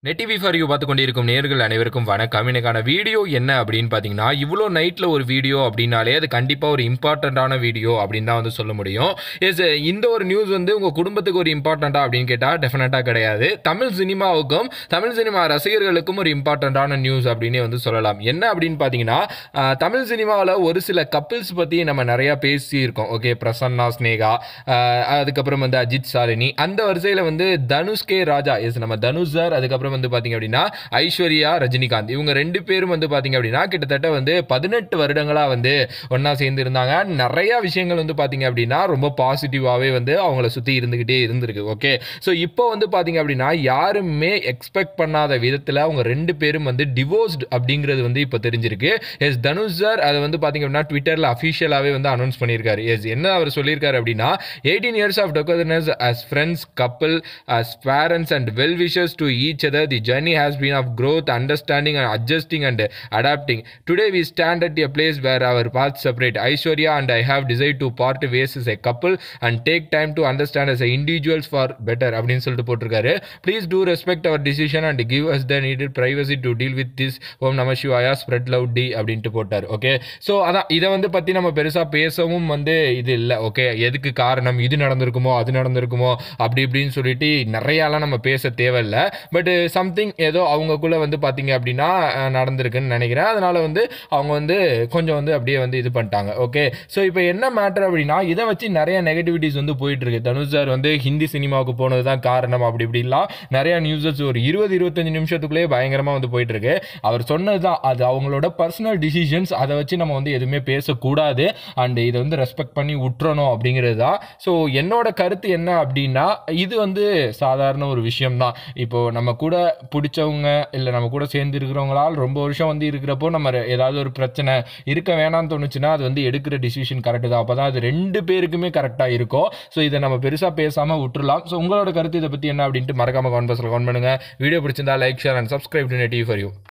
Net TV for you பார்த்து கொண்டிருக்கும் நேர்கள் அனைவருக்கும் வணக்கம் இன்னைக்கான வீடியோ என்ன அப்படின்னு பார்த்தீங்கன்னா இவ்வளோ நைட்டில் ஒரு வீடியோ அப்படின்னாலே அது கண்டிப்பாக ஒரு இம்பார்ட்டண்ட்டான வீடியோ அப்படின்னு தான் வந்து சொல்ல முடியும் எஸ் இந்த ஒரு நியூஸ் வந்து உங்கள் குடும்பத்துக்கு ஒரு இம்பார்ட்டண்ட்டா அப்படின்னு கேட்டால் டெஃபினட்டாக கிடையாது தமிழ் சினிமாவுக்கும் தமிழ் சினிமா ரசிகர்களுக்கும் ஒரு இம்பார்ட்டண்ட்டான நியூஸ் அப்படின்னே வந்து சொல்லலாம் என்ன அப்படின்னு பார்த்தீங்கன்னா ஆஹ், தமிழ் சினிமாவில் ஒரு சில கப்பிள்ஸ் பற்றி நம்ம நிறையா பேசியிருக்கோம் ஓகே பிரசன்னா ஸ்னேகா ஆஹ், அதுக்கப்புறம் வந்து அஜித் சாலினி அந்த வரிசையில் வந்து தனுஷ் கே ராஜா எஸ் நம்ம தனுஷ் சார் அதுக்கப்புறம் வந்து பார்த்தீங்க அப்படின்னா ஐஸ்வர்யா ரஜினிகாந்த் இவங்க ரெண்டு பேரும் வந்து பார்த்தீங்க அப்படின்னா கிட்டத்தட்ட வந்து பதினெட்டு வருடங்களாக வந்து ஒன்றா சேர்ந்து இருந்தாங்க நிறைய விஷயங்கள் வந்து பார்த்தீங்க அப்படின்னா ரொம்ப பாசிட்டிவாகவே வந்து அவங்கள சுற்றி இருந்துக்கிட்டே இருந்திருக்கு ஓகே ஸோ இப்போ வந்து பார்த்தீங்க அப்படின்னா யாருமே எக்ஸ்பெக்ட் பண்ணாத விதத்தில் அவங்க ரெண்டு பேரும் வந்து டிவோர்ஸ்டு அப்படிங்கிறது வந்து இப்போ தெரிஞ்சிருக்கு எஸ் தனுஷ் சார் அதை வந்து பார்த்தீங்க அப்படின்னா ட்விட்டரில் அஃபிஷியலாகவே வந்து அனௌன்ஸ் பண்ணியிருக்காரு எஸ் என்ன அவர் சொல்லியிருக்காரு அப்படின்னா eighteen years of togetherness as friends couple as parents and well wishers to each other the journey has been of growth understanding and adjusting and adapting today we stand at a place where our paths separate aishwarya and i have decided to part ways as a couple and take time to understand as a individuals for better அப்படின்னு சொல்லிட்டு போட்டிருக்காரு please do respect our decision and give us the needed privacy to deal with this ஓம் நம சிவாயா spread love D அப்படின்ட்டு போட்டார் okay so அதான் இதை வந்து பற்றி நம்ம பெருசாக பேசவும் வந்து இது இல்லை ஓகே எதுக்கு காரணம் இது நடந்திருக்குமோ அது நடந்திருக்குமோ அப்படி இப்படின்னு சொல்லிட்டு நிறையாலாம் நம்ம பேச தேவையில்லை பட் சம்திங் ஏதோ அவங்கக்குள்ள வந்து பார்த்தீங்க அப்படின்னா அஹ், நடந்திருக்குன்னு நினைக்கிறேன் அதனால வந்து அவங்க வந்து கொஞ்சம் வந்து அப்படியே வந்து இது பண்ணிட்டாங்க ஓகே ஸோ இப்போ என்ன மேட்டர் அப்படின்னா இதை வச்சு நிறைய நெகட்டிவிட்டிஸ் வந்து போயிட்டு இருக்கு தனுஷ் சார் வந்து ஹிந்தி சினிமாவுக்கு போனது தான் காரணம் அப்படி இப்படிலாம் நிறைய நியூஸஸ் ஒரு இருபது இருபத்தஞ்சு நிமிஷத்துக்குள்ளேயே பயங்கரமாக வந்து போயிட்டு இருக்கு அவர் சொன்னது தான் அது அவங்களோட பர்சனல் டிசிஷன்ஸ் அதை வச்சு நம்ம வந்து எதுவுமே பேசக்கூடாது அண்ட் இதை வந்து ரெஸ்பெக்ட் பண்ணி விட்டுறணும் அப்படிங்கிறது தான் ஸோ என்னோட கருத்து என்ன அப்படின்னா இது வந்து சாதாரண ஒரு விஷயம் தான் இப்போ நம்ம கூட பிடிச்சவங்க இல்லை நம்ம கூட சேர்ந்து இருக்கிறவங்களால் ரொம்ப வருஷம் வந்து இருக்கிறப்போ நம்ம ரெ- ஏதாவது ஒரு பிரச்சனை இருக்க வேணாம்னு தோணுச்சுன்னா அது வந்து எடுக்கிற டிசிஷன் கரெக்டு தான் அப்போ தான் அது ரெண்டு பேருக்குமே கரெக்டாக இருக்கும் ஸோ இதை நம்ம பெருசாக பேசாமல் விட்டுறலாம் ஸோ உங்களோட கருத்து இதை பற்றி என்ன அப்படின்ட்டு மறக்காம கமெண்ட் பாக்ஸில் கமெண்ட் பண்ணுங்கள் வீடியோ பிடிச்சிருந்தா like share and subscribe to native for you